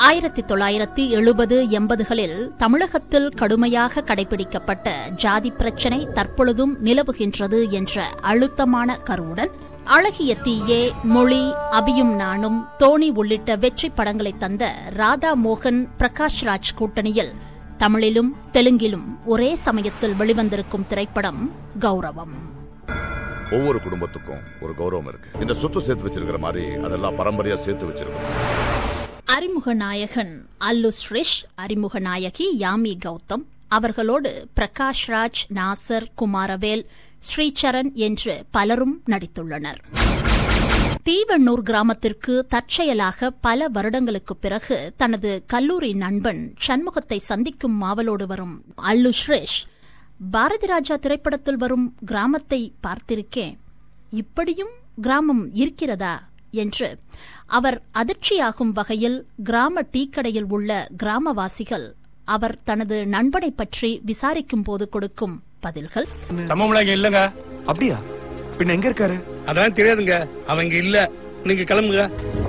ஆயிரத்தி தொள்ளாயிரத்தி எழுபது எண்பதுகளில் தமிழகத்தில் கடுமையாக கடைபிடிக்கப்பட்ட ஜாதி பிரச்சினை தற்பொழுதும் நிலவுகின்றது என்ற அழுத்தமான கருவுடன் அழகிய தீயே மொழி அபியும் நானும் தோணி உள்ளிட்ட வெற்றி படங்களை தந்த ராதா மோகன் பிரகாஷ் ராஜ் கூட்டணியில் தமிழிலும் தெலுங்கிலும் ஒரே சமயத்தில் வெளிவந்திருக்கும் திரைப்படம் கௌரவம் ஒவ்வொரு குடும்பத்துக்கும் ஒரு கௌரவம் இருக்கு இந்த சொத்து சேர்த்து வச்சிருக்கிற மாதிரி அதெல்லாம் பரம்பரையா சேர்த்து வச்சிருக்கணும் அறிமுக நாயகன் அல்லு ஸ்ரிஷ் அறிமுக நாயகி யாமி கௌதம் அவர்களோடு பிரகாஷ் ராஜ் நாசர் குமாரவேல் ஸ்ரீசரண் என்று பலரும் நடித்துள்ளனர் தீவண்ணூர் கிராமத்திற்கு தற்செயலாக பல வருடங்களுக்குப் பிறகு தனது கல்லூரி நண்பன் சண்முகத்தை சந்திக்கும் மாவலோடு வரும் அல்லு ஸ்ரேஷ் பாரதி ராஜா திரைப்படத்தில் வரும் கிராமத்தை பார்த்திருக்கேன் இப்படியும் கிராமம் இருக்கிறதா என்று அவர் அதிர்ச்சியாகும் வகையில் கிராம டீக்கடையில் உள்ள கிராமவாசிகள் அவர் தனது நண்பனை பற்றி விசாரிக்கும் போது கொடுக்கும் பதில்கள் சம்பவம் இங்க இல்லங்க அப்படியா பின்ன எங்க இருக்காரு அதெல்லாம் தெரியாதுங்க அவங்க இல்ல நீங்க கிளம்புங்க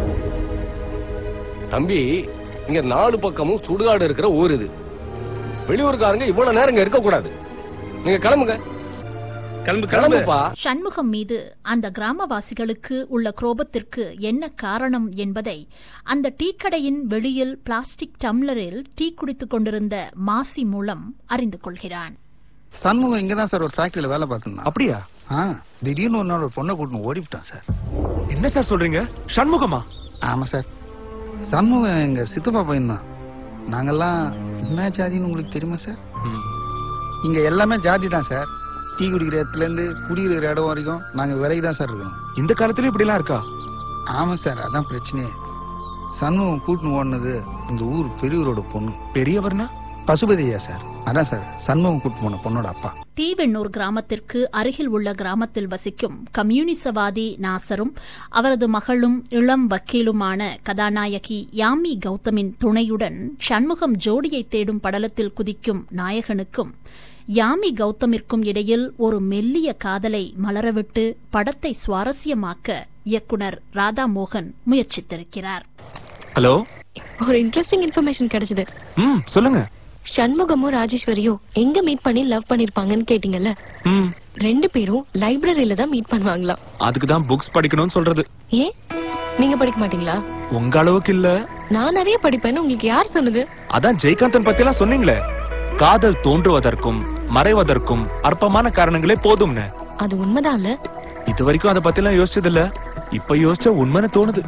தம்பி இங்க நாலு பக்கமும் சுடுகாடு இருக்கிற ஊர் இது வெளியூர்காரங்க இவ்வளவு நேரம் இங்க இருக்க கூடாது நீங்க கிளம்புங்க கிளம்பு கிளம்பு கிளம்புப்பா சண்முகம் மீது அந்த கிராமவாசிகளுக்கு உள்ள குரோபத்திற்கு என்ன காரணம் என்பதை அந்த டீக்கடையின் வெளியில் பிளாஸ்டிக் டம்ளரில் டீ குடித்துக் கொண்டிருந்த மாசி மூலம் அறிந்து கொள்கிறான் சண்முகம் இங்கதான் சார் ஒரு ஃபேக்டரியில வேலை பார்த்துருந்தான் அப்படியா ஆ திடீர்னு ஒரு நாள் ஒரு பொண்ணை கூட்டின்னு ஓடிவிட்டான் சார் என்ன சார் சொல்றீங்க சண்முகமா ஆமா சார் சண்முகம் எங்க சித்தப்பா பையன் தான் நாங்கெல்லாம் என்ன ஜாதின்னு உங்களுக்கு தெரியுமா சார் இங்க எல்லாமே ஜாதி தான் சார் டீ குடிக்கிற இடத்துல இருந்து குடிக்கிற இடம் வரைக்கும் நாங்க விலைக்கு தான் சார் இருக்கோம் இந்த காலத்துல இப்படி எல்லாம் இருக்கா ஆமா சார் அதான் பிரச்சனையே சண்முகம் கூட்டின்னு ஓடினது இந்த ஊர் பெரியவரோட பொண்ணு பெரியவர்னா பசுபதியா சார் அதான் சார் சண்முகம் கூட்டிட்டு போன பொண்ணோட அப்பா தீவெண்ணூர் கிராமத்திற்கு அருகில் உள்ள கிராமத்தில் வசிக்கும் கம்யூனிசவாதி நாசரும் அவரது மகளும் இளம் வக்கீலுமான கதாநாயகி யாமி கௌதமின் துணையுடன் சண்முகம் ஜோடியை தேடும் படலத்தில் குதிக்கும் நாயகனுக்கும் யாமி கௌதமிற்கும் இடையில் ஒரு மெல்லிய காதலை மலரவிட்டு படத்தை சுவாரஸ்யமாக்க இயக்குனர் ராதா மோகன் முயற்சித்திருக்கிறார் ஹலோ ஒரு இன்ட்ரெஸ்டிங் இன்ஃபர்மேஷன் கிடைச்சது ம் சொல்லுங்க சண்முகமும் ராஜேஸ்வரியும் எங்க மீட் பண்ணி லவ் பண்ணிருப்பாங்கன்னு கேட்டீங்கல்ல ம் ரெண்டு பேரும் லைப்ரரியில தான் மீட் பண்ணுவாங்களாம் அதுக்கு தான் புக்ஸ் படிக்கணும்னு சொல்றது ஏன் நீங்க படிக்க மாட்டீங்களா உங்க அளவுக்கு இல்ல நான் நிறைய படிப்பேன்னு உங்களுக்கு யார் சொன்னது அதான் ஜெயகாந்தன் பத்தி எல்லாம் சொன்னீங்களே காதல் தோன்றுவதற்கும் மறைவதற்கும் அற்பமான காரணங்களே போதும்னு அது உண்மைதான்ல இது வரைக்கும் அதை பத்தி எல்லாம் யோசிச்சது இல்ல இப்ப யோசிச்சா உண்மைன்னு தோணுது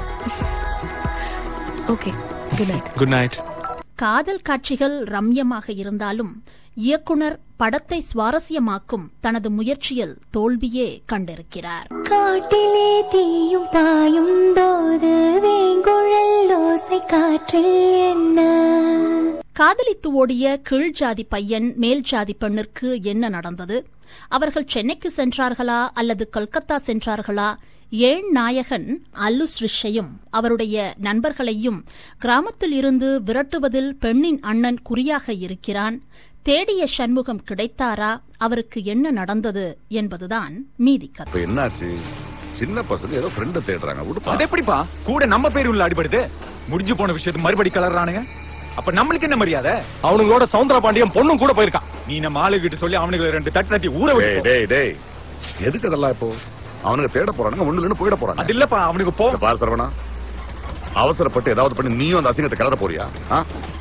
okay good night good night காதல் காட்சிகள் ரம்யமாக இருந்தாலும் இயக்குனர் படத்தை சுவாரஸ்யமாக்கும் தனது முயற்சியில் தோல்வியே கண்டிருக்கிறார் காட்டிலே தீயும் பாயும் போது வேங்குழல் ஓசை காற்றில் என்ன காதலித்து ஓடிய கீழ் ஜாதி பையன் மேல் ஜாதி பெண்ணிற்கு என்ன நடந்தது அவர்கள் சென்னைக்கு சென்றார்களா அல்லது கல்கத்தா சென்றார்களா ஏன் நாயகன் அல்லு ஸ்ரிஷையும் அவருடைய நண்பர்களையும் கிராமத்தில் இருந்து விரட்டுவதில் பெண்ணின் அண்ணன் குறியாக இருக்கிறான் தேடிய சண்முகம் கிடைத்தாரா அவருக்கு என்ன நடந்தது என்பதுதான் மீதி கதை இப்ப என்னாச்சு சின்ன பசங்க ஏதோ ஃப்ரெண்ட தேடுறாங்க விடுப்பா அது எப்படிப்பா கூட நம்ம பேர் உள்ள அடிபடுது முடிஞ்சு போன விஷயத்தை மறுபடி கலர்றானுங்க அப்ப நம்மளுக்கு என்ன மரியாதை அவனுங்களோட சவுந்தர பாண்டியன் பொண்ணும் கூட போயிருக்கான் நீ நம்ம ஆளுகிட்ட சொல்லி அவனுக்கு ரெண்டு தட்டு தட்டி ஊற டேய் விட்டு டேய் டேய் எதுக்கு அதெல்லாம் இப்போ அவனுங்க தேட போறானுங்க ஒண்ணு இல்லைன்னு போயிட போறாங்க அது இல்லப்பா அவனுக்கு போ இத பாரு சரவணா அவசரப்பட்டு ஏதாவது பண்ணி நீயும் அந்த அசிங்கத்தை கிளற போறியா ஆ?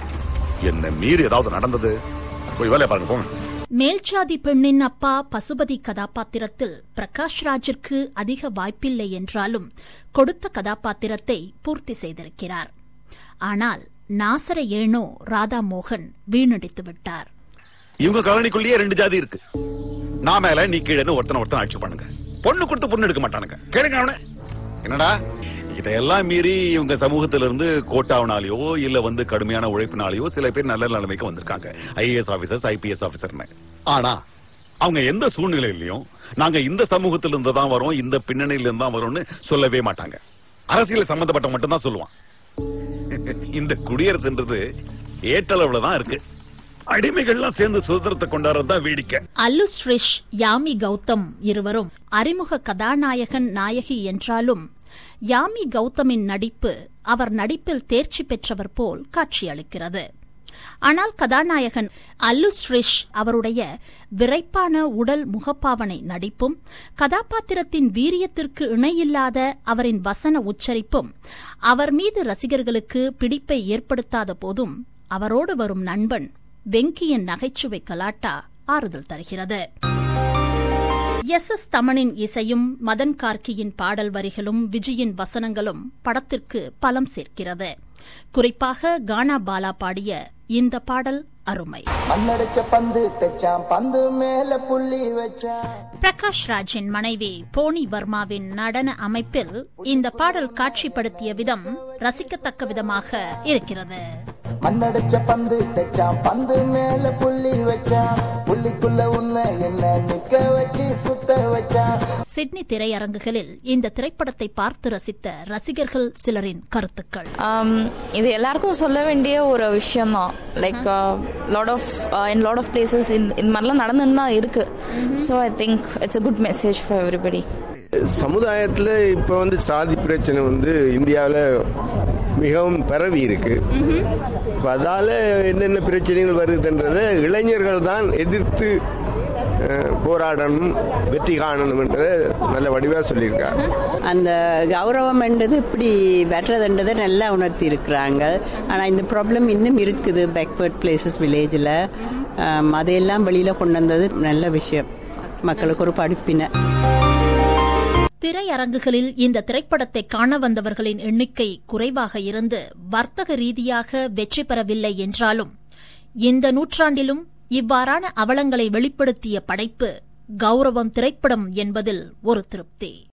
என்ன மீறி ஏதாவது நடந்தது போய் வேலையை பாருங்க போங்க மேல்ஜாதி பெண்ணின் அப்பா பசுபதி கதாபாத்திரத்தில் பிரகாஷ் ராஜிற்கு அதிக வாய்ப்பில்லை என்றாலும் கொடுத்த கதாபாத்திரத்தை பூர்த்தி செய்திருக்கிறார் ஆனால் நாசர ஏனோ ராதா மோகன் வீணடித்து விட்டார் இவங்க கலனிக்குள்ளேயே ரெண்டு ஜாதி இருக்கு நான் மேல நீ கீழே ஒருத்தனை ஒருத்தனை ஆட்சி பண்ணுங்க பொண்ணு கொடுத்து பொண்ணு எடுக்க மாட்டானுங்க கேளுங்க அவன என்னடா இதையெல்லாம் மீறி இவங்க சமூகத்தில இருந்து கோட்டாவினாலேயோ இல்ல வந்து கடுமையான உழைப்பினாலேயோ சில பேர் நல்ல நிலைமைக்கு வந்திருக்காங்க ஐஏஎஸ் ஆபீசர்ஸ் ஐபிஎஸ் ஆபீசர்னு ஆனா அவங்க எந்த சூழ்நிலையிலையும் நாங்க இந்த சமூகத்தில இருந்து தான் வரோம் இந்த பின்னணியில இருந்து தான் வரோம்னு சொல்லவே மாட்டாங்க அரசியல் சம்பந்தப்பட்ட மட்டும் தான் சொல்லுவான் இந்த குடியரசுன்றது ஏற்றளவுல தான் இருக்கு அடிமைகள்லாம் சேர்ந்து சுதந்திரத்தை கொண்டாடுறது தான் வேடிக்கை அல்லு ஸ்ரிஷ் யாமி கௌதம் இருவரும் அறிமுக கதாநாயகன் நாயகி என்றாலும் யாமி கௌதமின் நடிப்பு அவர் நடிப்பில் தேர்ச்சி பெற்றவர் போல் காட்சியளிக்கிறது ஆனால் கதாநாயகன் அல்லு ஸ்ரிஷ் அவருடைய விரைப்பான உடல் முகப்பாவனை நடிப்பும் கதாபாத்திரத்தின் வீரியத்திற்கு இணையில்லாத அவரின் வசன உச்சரிப்பும் அவர் மீது ரசிகர்களுக்கு பிடிப்பை ஏற்படுத்தாத போதும் அவரோடு வரும் நண்பன் வெங்கியின் நகைச்சுவை கலாட்டா ஆறுதல் தருகிறது எஸ் எஸ் தமனின் இசையும் மதன் கார்கியின் பாடல் வரிகளும் விஜயின் வசனங்களும் படத்திற்கு பலம் சேர்க்கிறது குறிப்பாக கானா பாலா பாடிய இந்த பாடல் அருமை மண்ணடிச்ச பந்து தைச்சான் பந்து மேல புள்ளி வச்சான் பிரகாஷ் ராஜின் மனைவி போனி வர்மாவின் நடன அமைப்பில் இந்த பாடல் காட்சிப்படுத்திய விதம் ரசிக்கத்தக்க விதமாக இருக்கிறது மண்ணடிச்ச பந்து தைச்சான் பந்து மேல புள்ளி வச்சான் புள்ளிக்குள்ள உன்னை என்ன நிக்க வச்சு சுத்த வச்சான் சிட்னி திரையரங்குகளில் இந்த திரைப்படத்தை பார்த்து ரசித்த ரசிகர்கள் சிலரின் கருத்துக்கள் Um, இது எல்லாருக்கும் சொல்ல வேண்டிய ஒரு விஷயம் தான் like lot of in lot of places இந்த மாதிரிலாம் நடந்துன்னு தான் இருக்கு so I think it's a good message for everybody சமுதாயத்தில் இப்போ வந்து சாதி பிரச்சனை வந்து இந்தியாவில் மிகவும் பரவி இருக்கு இப்போ அதால் என்னென்ன பிரச்சனைகள் வருதுன்றதை இளைஞர்கள் தான் எதிர்த்து அஹ், போராடணும் வெற்றி காணணும் என்ற நல்ல வடிவாக சொல்லியிருக்காங்க அந்த கௌரவம் என்றது இப்படி வெட்டுறதுன்றதை நல்லா உணர்த்தி இருக்கிறாங்க ஆனால் இந்த ப்ராப்ளம் இன்னும் இருக்குது பேக்வர்ட் பிளேசஸ் வில்லேஜில் அதையெல்லாம் வெளியில் கொண்டு வந்தது நல்ல விஷயம் மக்களுக்கு ஒரு படிப்பினை திரையரங்குகளில் இந்த திரைப்படத்தை காண வந்தவர்களின் எண்ணிக்கை குறைவாக இருந்து வர்த்தக ரீதியாக வெற்றி பெறவில்லை என்றாலும் இந்த நூற்றாண்டிலும் இவ்வாறான அவலங்களை வெளிப்படுத்திய படைப்பு கௌரவம் திரைப்படம் என்பதில் ஒரு திருப்தி